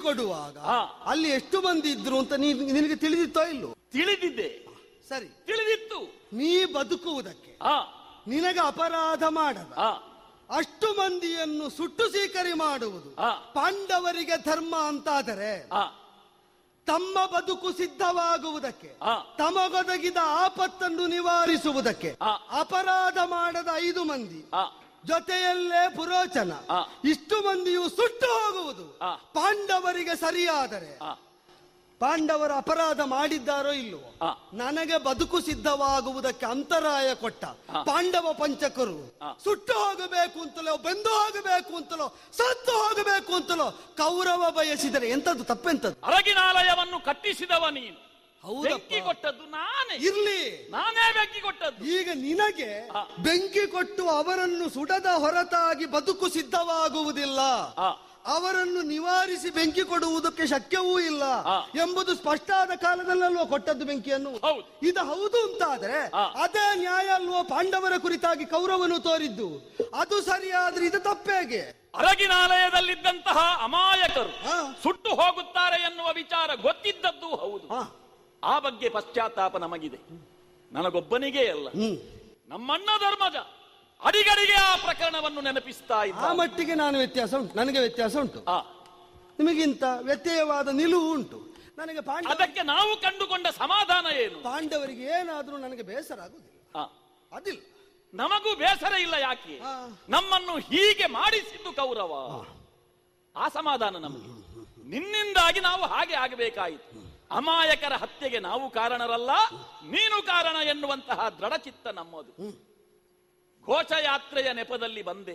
ಕೊಡುವಾಗ ಹಾ. ಅಲ್ಲಿ ಎಷ್ಟು ಮಂದಿ ಇದ್ರು ಅಂತ ನೀ ನಿನಗೆ ತಿಳಿದಿತ್ತೋ ಇಲ್ಲೋ ತಿಳಿದಿದ್ದೆ ಸರಿ ತಿಳಿದಿತ್ತು ನೀ ಬದುಕುವುದಕ್ಕೆ ಆ ನಿನಗೆ ಅಪರಾಧ ಮಾಡದ ಆ ಅಷ್ಟು ಮಂದಿಯನ್ನು ಸುಟ್ಟು ಸೀಕರಿ ಮಾಡುವುದು ಆ. ಪಾಂಡವರಿಗೆ ಧರ್ಮ ಅಂತಾದರೆ ಆ ತಮ್ಮ ಬದುಕು ಸಿದ್ಧವಾಗುವುದಕ್ಕೆ ಆ. ತಮಗೊದಗಿದ ಆಪತ್ತನ್ನು ನಿವಾರಿಸುವುದಕ್ಕೆ ಆ. ಅಪರಾಧ ಮಾಡದ ಐದು ಮಂದಿ ಆ ಜೊತೆಯಲ್ಲೇ ಪುರೋಚನ ಆ. ಇಷ್ಟು ಮಂದಿಯು ಸುಟ್ಟು ಹೋಗುವುದು ಆ. ಪಾಂಡವರಿಗೆ ಸರಿಯಾದರೆ ಆ ಪಾಂಡವರು ಅಪರಾಧ ಮಾಡಿದ್ದಾರೋ ಇಲ್ಲವೋ ಆ. ನನಗೆ ಬದುಕು ಸಿದ್ಧವಾಗುವುದಕ್ಕೆ ಅಂತರಾಯ ಕೊಟ್ಟ ಆ. ಪಾಂಡವ ಪಂಚಕರು ಆ. ಸುಟ್ಟು ಹೋಗಬೇಕು ಅಂತಲೋ ಬೆಂದು ಹೋಗಬೇಕು ಅಂತಲೋ ಸತ್ತು ಹೋಗಬೇಕು ಅಂತಲೋ ಕೌರವ ಬಯಸಿದರೆ ಎಂತದ್ದು ತಪ್ಪೆಂತದ್ದು ಅರಗಿನಾಲಯವನ್ನು ಕಟ್ಟಿಸಿದವ ನೀನು ಹೌದಪ್ಪ. ಬೆಂಕಿ ಕೊಟ್ಟದ್ದು ನಾನೇ ಇರ್ಲಿ ನಾನೇ ಬೆಂಕಿ ಕೊಟ್ಟದ್ದು ಈಗ ನಿನಗೆ ಆ. ಬೆಂಕಿ ಕೊಟ್ಟು ಅವರನ್ನು ಸುಡದ ಹೊರತಾಗಿ ಬದುಕು ಸಿದ್ಧವಾಗುವುದಿಲ್ಲ ಆ. ಅವರನ್ನು ನಿವಾರಿಸಿ ಬೆಂಕಿ ಕೊಡುವುದಕ್ಕೆ ಶಕ್ಯವೂ ಇಲ್ಲ ಆ. ಎಂಬುದು ಸ್ಪಷ್ಟ ಆದ ಕಾಲದಲ್ಲಲ್ವೋ ಕೊಟ್ಟದ್ದು ಬೆಂಕಿಯನ್ನು ಹೌದು. ಇದು ಹೌದು ಅಂತಾದ್ರೆ ಆ. ಅದೇ ನ್ಯಾಯ ಅಲ್ವೋ ಪಾಂಡವರ ಕುರಿತಾಗಿ ಕೌರವನು ತೋರಿದ್ದು ಅದು ಸರಿಯಾದ್ರೆ ಇದು ತಪ್ಪೇಗೆ ಅರಗಿನಾಲಯದಲ್ಲಿದ್ದಂತಹ ಅಮಾಯಕರು ಆ. ಸುಟ್ಟು ಹೋಗುತ್ತಾರೆ ಎನ್ನುವ ವಿಚಾರ ಗೊತ್ತಿದ್ದದ್ದು ಹೌದು ಆ. ಆ ಬಗ್ಗೆ ಪಶ್ಚಾತ್ತಾಪ ನಮಗಿದೆ ನನಗೊಬ್ಬನಿಗೇ ಅಲ್ಲ ಹ್ಮ್ ನಮ್ಮಣ್ಣ ಧರ್ಮಜ ಅಡಿಗಡಿಗೆ ಆ ಪ್ರಕರಣವನ್ನು ನೆನಪಿಸ್ತಾ ಆ ಇದ್ದ ಮಟ್ಟಿಗೆ ನಾನು ವ್ಯತ್ಯಾಸ ಉಂಟು ನನಗೆ ವ್ಯತ್ಯಾಸ ಉಂಟು ಆ, ನಿಮಗಿಂತ ವ್ಯತ್ಯಯವಾದ ನಿಲುವು ಉಂಟು ನನಗೆ ಪಾಂಡವ ಅದಕ್ಕೆ ನಾವು ಕಂಡುಕೊಂಡ ಸಮಾಧಾನ ಏನು ಪಾಂಡವರಿಗೆ ಏನಾದ್ರೂ ನನಗೆ ಬೇಸರ ಆಗುದಿಲ್ಲ ಆ, ಅದಿಲ್ಲ ನಮಗೂ ಬೇಸರ ಇಲ್ಲ ಯಾಕೆ ಆ. ನಮ್ಮನ್ನು ಹೀಗೆ ಮಾಡಿಸಿದ್ದು ಕೌರವ ಆ ಸಮಾಧಾನ ನಮಗೆ ನಿನ್ನಿಂದಾಗಿ ನಾವು ಹಾಗೆ ಆಗಬೇಕಾಯಿತು ಅಮಾಯಕರ ಹತ್ಯೆಗೆ ನಾವು ಕಾರಣರಲ್ಲ ನೀನು ಕಾರಣ ಎನ್ನುವಂತಹ ದೃಢಚಿತ್ತ ನಮ್ಮದು ಘೋಷಯಾತ್ರೆಯ ನೆಪದಲ್ಲಿ ಬಂದೆ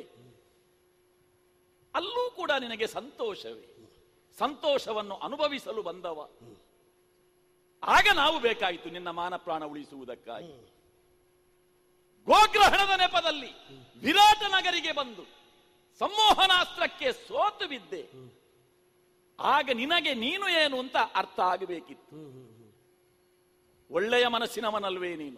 ಅಲ್ಲೂ ಕೂಡ ನಿನಗೆ ಸಂತೋಷವೇ ಸಂತೋಷವನ್ನು ಅನುಭವಿಸಲು ಬಂದವ ಆಗ ನಾವು ಬೇಕಾಯಿತು ನಿನ್ನ ಮಾನ ಪ್ರಾಣ ಉಳಿಸುವುದಕ್ಕಾಗಿ ಗೋಗ್ರಹಣದ ನೆಪದಲ್ಲಿ ವಿರಾಟ ನಗರಿಗೆ ಬಂದು ಸಂಮೋಹನಾಸ್ತ್ರಕ್ಕೆ ಸೋತು ಬಿದ್ದೆ ಆಗ ನಿನಗೆ ನೀನು ಏನು ಅಂತ ಅರ್ಥ ಆಗಬೇಕಿತ್ತು ಒಳ್ಳೆಯ ಮನಸ್ಸಿನವನಲ್ವೇ ನೀನು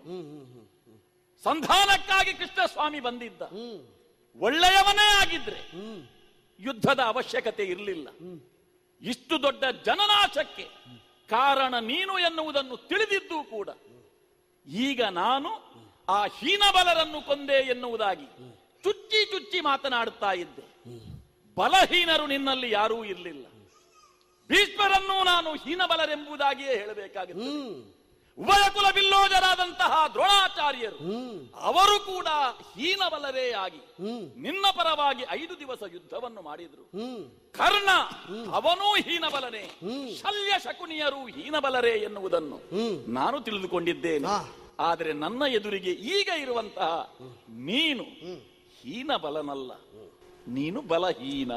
ಸಂಧಾನಕ್ಕಾಗಿ ಕೃಷ್ಣಸ್ವಾಮಿ ಬಂದಿದ್ದ ಒಳ್ಳೆಯವನೇ ಆಗಿದ್ರೆ ಯುದ್ಧದ ಅವಶ್ಯಕತೆ ಇರಲಿಲ್ಲ ಇಷ್ಟು ದೊಡ್ಡ ಜನನಾಶಕ್ಕೆ ಕಾರಣ ನೀನು ಎನ್ನುವುದನ್ನು ತಿಳಿದಿದ್ದೂ ಕೂಡ ಈಗ ನಾನು ಆ ಹೀನಬಲರನ್ನು ಕೊಂದೆ ಎನ್ನುವುದಾಗಿ ಚುಚ್ಚಿ ಚುಚ್ಚಿ ಮಾತನಾಡುತ್ತಾ ಇದ್ದೆ ಬಲಹೀನರು ನಿನ್ನಲ್ಲಿ ಯಾರೂ ಇರಲಿಲ್ಲ ಭೀಷ್ಮರನ್ನು ನಾನು ಹೀನಬಲರೆಂಬುದಾಗಿಯೇ ಹೇಳಬೇಕಾಗುತ್ತೆ ಉಭಯ ಕುಲ ಬಿಲ್ಲೋಜರಾದಂತಹ ದ್ರೋಣಾಚಾರ್ಯರು ಅವರು ಕೂಡ ಹೀನಬಲರೇ ಆಗಿ ನಿನ್ನ ಪರವಾಗಿ ಐದು ದಿವಸ ಯುದ್ಧವನ್ನು ಮಾಡಿದ್ರು ಕರ್ಣ ಅವನೂ ಹೀನಬಲನೇ ಶಲ್ಯ ಶಕುನಿಯರು ಹೀನಬಲರೇ ಎನ್ನುವುದನ್ನು ನಾನು ತಿಳಿದುಕೊಂಡಿದ್ದೇನೆ ಹಾ. ಆದರೆ ನನ್ನ ಎದುರಿಗೆ ಈಗ ಇರುವಂತಹ ನೀನು ಹೀನಬಲನಲ್ಲ ನೀನು ಬಲಹೀನ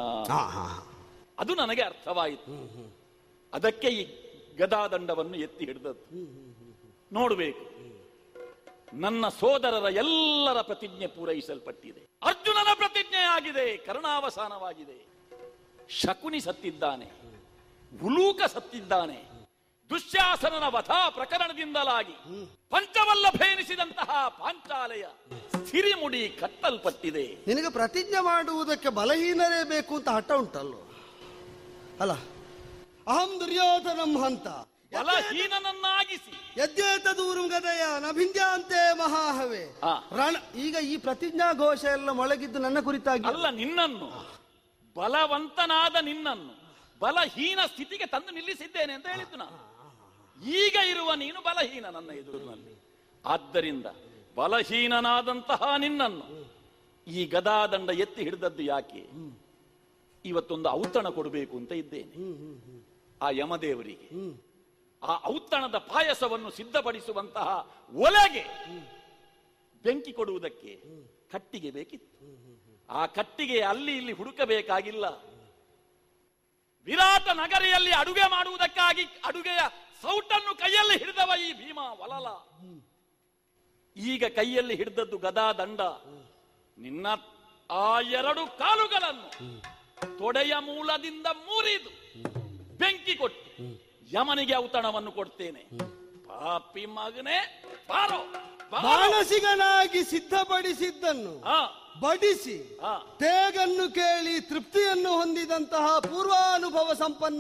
ಅದು ನನಗೆ ಅರ್ಥವಾಯಿತು ಅದಕ್ಕೆ ಈ ಗದಾದಂಡವನ್ನು ಎತ್ತಿ ಹಿಡಿದದ್ದು ನೋಡಬೇಕು ನನ್ನ ಸೋದರರ ಎಲ್ಲರ ಪ್ರತಿಜ್ಞೆ ಪೂರೈಸಲ್ಪಟ್ಟಿದೆ ಅರ್ಜುನನ ಪ್ರತಿಜ್ಞೆ ಆಗಿದೆ ಕರ್ಣಾವಸಾನವಾಗಿದೆ ಶಕುನಿ ಸತ್ತಿದ್ದಾನೆ ಉಲೂಕ ಸತ್ತಿದ್ದಾನೆ ದುಶ್ಯಾಸನನ ವಧಾ ಪ್ರಕರಣದಿಂದಲಾಗಿ ಪಂಚವಲ್ಲಭ ಎನಿಸಿದಂತಹ ಪಾಂಚಾಲಯ ಸಿರಿಮುಡಿ ಕಟ್ಟಲ್ಪಟ್ಟಿದೆ ನಿನಗೆ ಪ್ರತಿಜ್ಞೆ ಮಾಡುವುದಕ್ಕೆ ಬಲಹೀನರೇ ಬೇಕು ಅಂತ ಹಠ ಉಂಟಲ್ಲೋ ಅಲ್ಲ ಅಹಂ ದುರ್ಯೋಧನಂ ಹಂತ ಬಲಹೀನನನ್ನಾಗಿಸಿ ಯದ್ಯೇತ ದೂರು ಗದಯ ನಭಿಂದ್ಯಾಂತೆ ಮಹಾಹವೇ ಆ. ರಣ ಈಗ ಈ ಪ್ರತಿಜ್ಞಾ ಘೋಷ ಎಲ್ಲ ಮೊಳಗಿದ್ದು ನನ್ನ ಕುರಿತಾಗಿ ಅಲ್ಲ ನಿನ್ನನ್ನು ಬಲವಂತನಾದ ನಿನ್ನನ್ನು ಬಲಹೀನ ಸ್ಥಿತಿಗೆ ತಂದು ನಿಲ್ಲಿಸಿದ್ದೇನೆ ಅಂತ ಹೇಳಿದ್ದು ನಾನು ಈಗ ಇರುವ ನೀನು ಬಲಹೀನ ನನ್ನ ಎದುರಿನಲ್ಲಿ ಆದ್ದರಿಂದ ಬಲಹೀನನಾದಂತಹ ನಿನ್ನನ್ನು ಈ ಗದಾದಂಡ ಎತ್ತಿ ಹಿಡಿದದ್ದು ಯಾಕೆ ಇವತ್ತೊಂದು ಔತಣ ಕೊಡಬೇಕು ಅಂತ ಇದ್ದೇನೆ ಆ ಯಮದೇವರಿಗೆ ಆ ಔತಣದ ಪಾಯಸವನ್ನು ಸಿದ್ಧಪಡಿಸುವಂತಹ ಒಲೆಗೆ ಬೆಂಕಿ ಕೊಡುವುದಕ್ಕೆ ಕಟ್ಟಿಗೆ ಬೇಕಿತ್ತು ಆ ಕಟ್ಟಿಗೆ ಅಲ್ಲಿ ಇಲ್ಲಿ ಹುಡುಕಬೇಕಾಗಿಲ್ಲ ವಿರಾಟ ನಗರಿಯಲ್ಲಿ ಅಡುಗೆ ಮಾಡುವುದಕ್ಕಾಗಿ ಅಡುಗೆಯ ಸೌಟನ್ನು ಕೈಯಲ್ಲಿ ಹಿಡಿದವ ಈ ಭೀಮ ವಲಲ ಈಗ ಕೈಯಲ್ಲಿ ಹಿಡಿದದ್ದು ಗದಾ ದಂಡ ನಿನ್ನ ಆ ಎರಡು ಕಾಲುಗಳನ್ನು ತೊಡೆಯ ಮೂಲದಿಂದ ಮುರಿದು ಬೆಂಕಿ ಕೊಟ್ಟು ಯಮನಿಗೆ ಔತಣವನ್ನು ಕೊಡ್ತೇನೆ ಪಾಪಿ ಮಗನೇ ಬಾರೋ ಬಾರೋ. ಮಾನಸಿಕನಾಗಿ ಸಿದ್ಧಪಡಿಸಿದ್ದನ್ನು ಆ, ಬಡಿಸಿ ಆ. ತೇಗನ್ನು ಕೇಳಿ ತೃಪ್ತಿಯನ್ನು ಹೊಂದಿದಂತಹ ಪೂರ್ವಾನುಭವ ಸಂಪನ್ನ